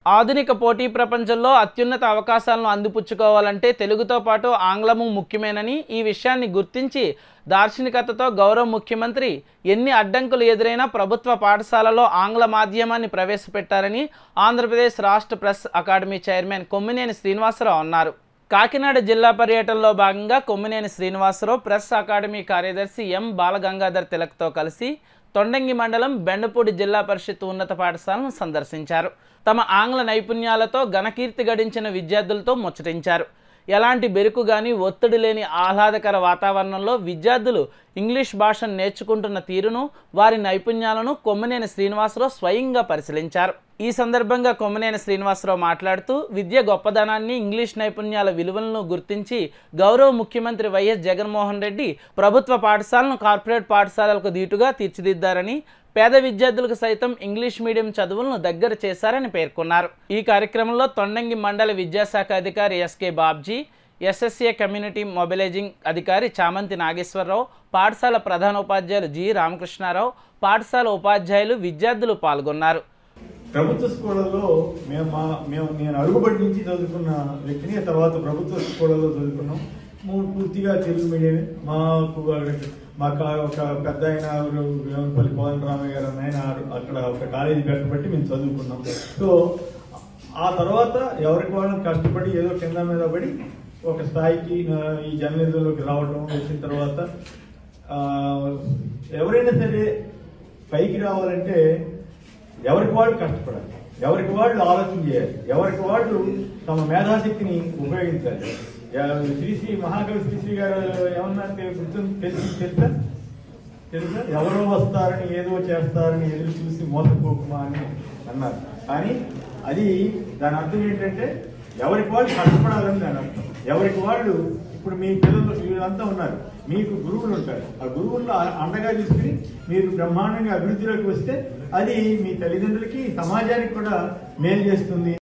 ఆధునిక పోటీ ప్రపంచంలో అత్యున్నత అవకాశాలను అందిపుచ్చుకోవాలంటే తెలుగుతో పాటు ఆంగ్లము ముఖ్యమేనని ఈ విషయాన్ని గుర్తించి దార్శనికతతో గౌరవ ముఖ్యమంత్రి ఎన్ని అడ్డంకులు ఎదురైనా ప్రభుత్వ పాఠశాలలో ఆంగ్ల మాధ్యమాన్ని ప్రవేశపెట్టారని ఆంధ్రప్రదేశ్ రాష్ట్ర press academy chairman Kommineni Srinivasa Rao అన్నారు కాకినాడ జిల్లా పర్యటనలో భాగంగా కొమ్మినేని శ్రీనివాసరావు ప్రెస్ అకాడమీ కార్యదర్శి ఎం బాలగంగాధర్ తిలక్తో కలిసి తొండంగి మండలం బెండపూడి జిల్లా పరిషత్ ఉన్నత పాఠశాలను సందర్శించారు తమ ఆంగ్ల నైపుణ్యాలతో ఘనకీర్తి గడించిన విద్యార్థులతో ముచ్చటించారు ఎలాంటి బెరుకు గాని ఒత్తిడి లేని ఆహ్లాదకర వాతావరణంలో విద్యార్థులు ఇంగ్లీష్ భాషను నేర్చుకుంటున్న తీరును వారి నైపుణ్యాలను కొమ్మినేని శ్రీనివాసరావు స్వయంగా పరిశీలించారు ఈ సందర్భంగా కొమ్మినేని శ్రీనివాసరావు మాట్లాడుతూ విద్య గొప్పదనాన్ని ఇంగ్లీష్ నైపుణ్యాల విలువలను గుర్తించి గౌరవ ముఖ్యమంత్రి వైఎస్ జగన్మోహన్ రెడ్డి ప్రభుత్వ పాఠశాలను కార్పొరేట్ పాఠశాలలకు దీటుగా తీర్చిదిద్దారని పేద విద్యార్థులకు సైతం ఇంగ్లీష్ మీడియం చదువులను దగ్గర చేశారని పేర్కొన్నారు ఈ కార్యక్రమంలో తొండంగి మండల విద్యాశాఖ అధికారి SK Babji SSA community mobilising అధికారి చామంతి నాగేశ్వరరావు పాఠశాల ప్రధానోపాధ్యాయులు జి రామకృష్ణారావు పాఠశాల ఉపాధ్యాయులు విద్యార్థులు పాల్గొన్నారు ప్రభుత్వ స్కూళ్ళలో మేము మా మేము నేను అడుగుబడి నుంచి చదువుకున్న వ్యక్తిని ఆ తర్వాత ప్రభుత్వ స్కూళ్ళలో చదువుకున్నాం మూ- పూర్తిగా తెలుగు మీడియమే మాకు మాకు ఒక పెద్ద ఆయన వేమపల్లి కోదండ రామయ్య గారు అన్న ఆయన అక్కడ ఒక కాలేజీ పెట్టబట్టి మేము చదువుకున్నాం సో ఆ తర్వాత ఎవరికి వాళ్ళు కష్టపడి ఏదో కింద మీద పడి ఒక స్థాయికి ఆ, ఈ జర్నలిజంలోకి రావడం వచ్చిన తర్వాత ఆ, ఎవరైనా సరే పైకి రావాలంటే ఎవరికి వాళ్ళు కష్టపడాలి ఎవరికి వాళ్ళు ఆలోచన చేయాలి ఎవరికి వాళ్ళు తమ మేధాశక్తిని ఉపయోగించాలి ఎ- శ్రీశ్రీ మహాకవి శ్రీశ్రీ గారు ఏమన్నారంటే గుర్తు తెలిసి తెలుసా తెలుసా ఎవరో వస్తారని ఏదో చేస్తారని ఎదురు చూసి మోసపోకుమా అని అన్నారు కానీ అది దాని అర్థం ఏంటంటే ఎవరికి వాళ్ళు కష్టపడాలని దాని అర్థం ఎవరికి వాళ్ళు ఇప్పుడు మీ పిల్లలు వీళ్ళంతా ఉన్నారు మీకు గురువులు ఉంటారు ఆ గురువుల్లో అ- అండగా తీసుకుని మీరు బ్రహ్మాండంగా అభివృద్ధిలోకి వస్తే అది మీ తల్లిదండ్రులకి సమాజానికి కూడా మేలు చేస్తుంది